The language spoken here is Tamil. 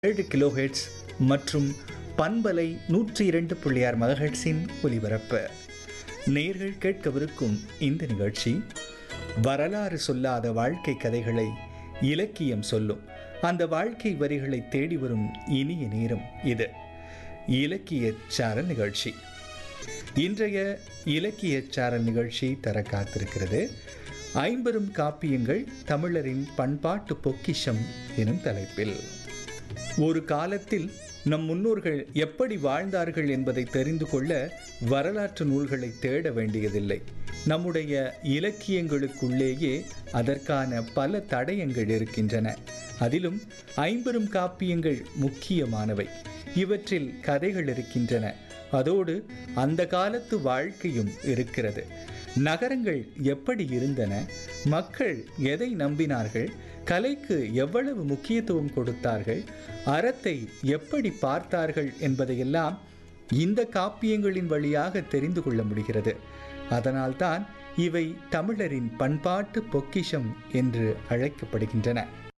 ஏழு கிலோஹெட்ஸ் மற்றும் பண்பலை நூற்றி இரண்டு புள்ளியார் மகஹெட்ஸின் ஒலிபரப்பு நேர்கள் கேட்கவிருக்கும் இந்த நிகழ்ச்சி வரலாறு சொல்லாத வாழ்க்கை கதைகளை இலக்கியம் சொல்லும் அந்த வாழ்க்கை வரிகளை தேடி வரும் இனிய நேரம் இது இலக்கிய சாரல் நிகழ்ச்சி இன்றைய இலக்கிய சாரல் நிகழ்ச்சி தர காத்திருக்கிறது ஐம்பெரும் காப்பியங்கள் தமிழரின் பண்பாட்டு பொக்கிஷம் எனும் தலைப்பில் ஒரு காலத்தில் நம் முன்னோர்கள் எப்படி வாழ்ந்தார்கள் என்பதை தெரிந்து கொள்ள வரலாற்று நூல்களை தேட வேண்டியதில்லை நம்முடைய இலக்கியங்களுக்குள்ளேயே அதற்கான பல தடயங்கள் இருக்கின்றன அதிலும் ஐம்பெரும் காப்பியங்கள் முக்கியமானவை இவற்றில் கதைகள் இருக்கின்றன அதோடு அந்த காலத்து வாழ்க்கையும் இருக்கிறது நகரங்கள் எப்படி இருந்தன மக்கள் எதை நம்பினார்கள் கலைக்கு எவ்வளவு முக்கியத்துவம் கொடுத்தார்கள் அறத்தை எப்படி பார்த்தார்கள் என்பதையெல்லாம் இந்த காப்பியங்களின் வழியாக தெரிந்து கொள்ள முடிகிறது அதனால்தான் இவை தமிழரின் பண்பாட்டு பொக்கிஷம் என்று அழைக்கப்படுகின்றன